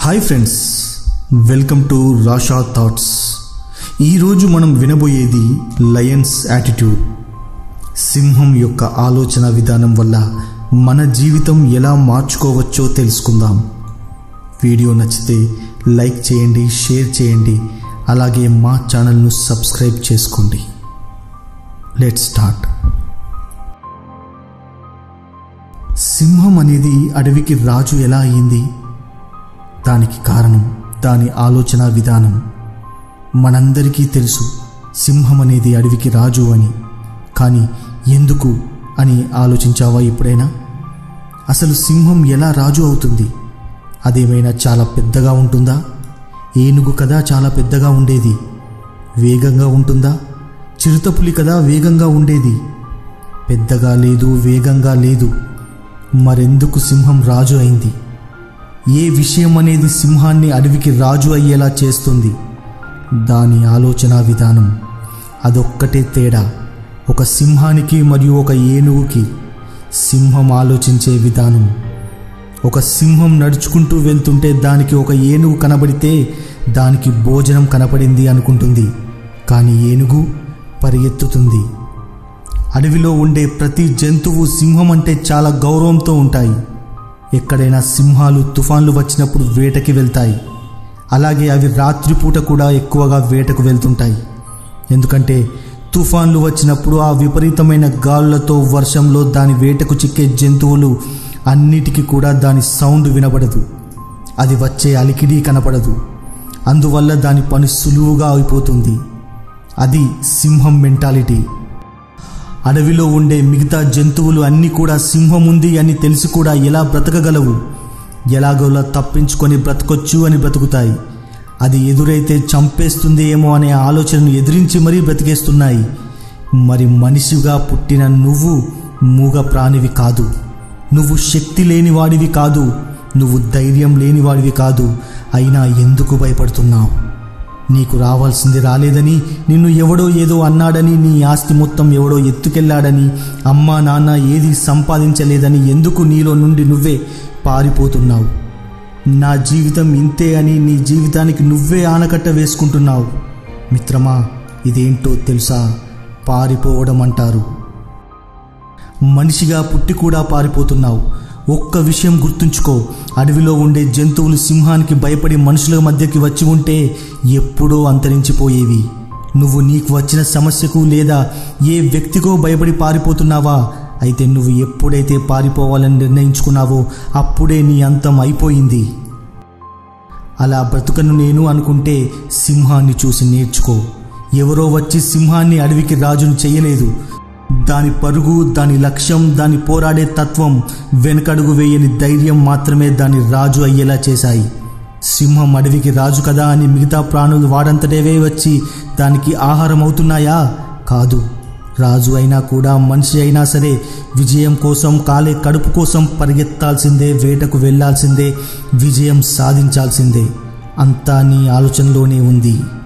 hi friends welcome to Rasha thoughts ఈరోజు మనం వినబోయేది Lions attitude సింహం యొక్క ఆలోచన విధానం వల్ల మన జీవితం ఎలా మార్చుకోవచ్చో తెలుసుకుందాం వీడియో నచ్చితే లైక్ చేయండి షేర్ చేయండి అలాగే మా ఛానల్ను సబ్స్క్రైబ్ చేసుకోండి లెట్ స్టార్ట్ సింహం అనేది అడవికి రాజు ఎలా అయింది దానికి కారణం దాని ఆలోచన విధానం మనందరికీ తెలుసు సింహం అనేది అడవికి రాజు అని కానీ ఎందుకు అని ఆలోచించావా ఎప్పుడైనా అసలు సింహం ఎలా రాజు అవుతుంది అదేమైనా చాలా పెద్దగా ఉంటుందా ఏనుగు కదా చాలా పెద్దగా ఉండేది వేగంగా ఉంటుందా చిరుతపులి కదా వేగంగా ఉండేది పెద్దగా లేదు వేగంగా లేదు మరెందుకు సింహం రాజు అయింది ఏ విషయం అనేది సింహాన్ని అడవికి రాజు అయ్యేలా చేస్తుంది దాని ఆలోచన విధానం అదొక్కటే తేడా ఒక సింహానికి మరియు ఒక ఏనుగుకి సింహం ఆలోచించే విధానం ఒక సింహం నడుచుకుంటూ వెళ్తుంటే దానికి ఒక ఏనుగు కనబడితే దానికి భోజనం కనపడింది అనుకుంటుంది కానీ ఏనుగు పరిగెత్తుతుంది అడవిలో ఉండే ప్రతి జంతువు సింహం అంటే చాలా గౌరవంతో ఉంటాయి ఎక్కడైనా సింహాలు తుఫాన్లు వచ్చినప్పుడు వేటకి వెళ్తాయి అలాగే అవి రాత్రిపూట కూడా ఎక్కువగా వేటకు వెళ్తుంటాయి ఎందుకంటే తుఫాన్లు వచ్చినప్పుడు ఆ విపరీతమైన గాలులతో వర్షంలో దాని వేటకు చిక్కే జంతువులు అన్నిటికీ కూడా దాని సౌండ్ వినబడదు అది వచ్చే అలికిడి కనపడదు అందువల్ల దాని పని సులువుగా అయిపోతుంది అది సింహం మెంటాలిటీ అడవిలో ఉండే మిగతా జంతువులు అన్నీ కూడా సింహం ఉంది అని తెలిసి కూడా ఎలా బ్రతకగలవు ఎలాగోలా తప్పించుకొని బ్రతకొచ్చు అని బ్రతుకుతాయి అది ఎదురైతే చంపేస్తుంది ఏమో అనే ఆలోచనను ఎదిరించి మరీ బ్రతికేస్తున్నాయి మరి మనిషిగా పుట్టిన నువ్వు మూగ ప్రాణివి కాదు నువ్వు శక్తి లేనివాడివి కాదు నువ్వు ధైర్యం లేనివాడివి కాదు అయినా ఎందుకు భయపడుతున్నావు నీకు రావాల్సింది రాలేదని నిన్ను ఎవడో ఏదో అన్నాడని నీ ఆస్తి మొత్తం ఎవడో ఎత్తుకెళ్లాడని అమ్మా నాన్న ఏది సంపాదించలేదని ఎందుకు నీలో నుండి నువ్వే పారిపోతున్నావు నా జీవితం ఇంతే అని నీ జీవితానికి నువ్వే ఆనకట్ట వేసుకుంటున్నావు మిత్రమా ఇదేంటో తెలుసా పారిపోవడం అంటారు మనిషిగా పుట్టి కూడా పారిపోతున్నావు ఒక్క విషయం గుర్తుంచుకో అడవిలో ఉండే జంతువులు సింహానికి భయపడి మనుషుల మధ్యకి వచ్చి ఉంటే ఎప్పుడో అంతరించిపోయేవి నువ్వు నీకు వచ్చిన సమస్యకు లేదా ఏ వ్యక్తికో భయపడి పారిపోతున్నావా అయితే నువ్వు ఎప్పుడైతే పారిపోవాలని నిర్ణయించుకున్నావో అప్పుడే నీ అంతం అయిపోయింది అలా బ్రతుకను నేను అనుకుంటే సింహాన్ని చూసి నేర్చుకో ఎవరో వచ్చి సింహాన్ని అడవికి రాజును చేయలేదు దాని పరుగు దాని లక్ష్యం దాని పోరాడే తత్వం వెనకడుగు వేయని ధైర్యం మాత్రమే దాని రాజు అయ్యేలా చేశాయి సింహం అడవికి రాజు కదా అని మిగతా ప్రాణులు వాడంతటేవే వచ్చి దానికి ఆహారం అవుతున్నాయా కాదు రాజు అయినా కూడా మనిషి అయినా సరే విజయం కోసం కాలే కడుపు కోసం పరిగెత్తాల్సిందే వేటకు వెళ్లాల్సిందే విజయం సాధించాల్సిందే అంతా నీ ఆలోచనలోనే ఉంది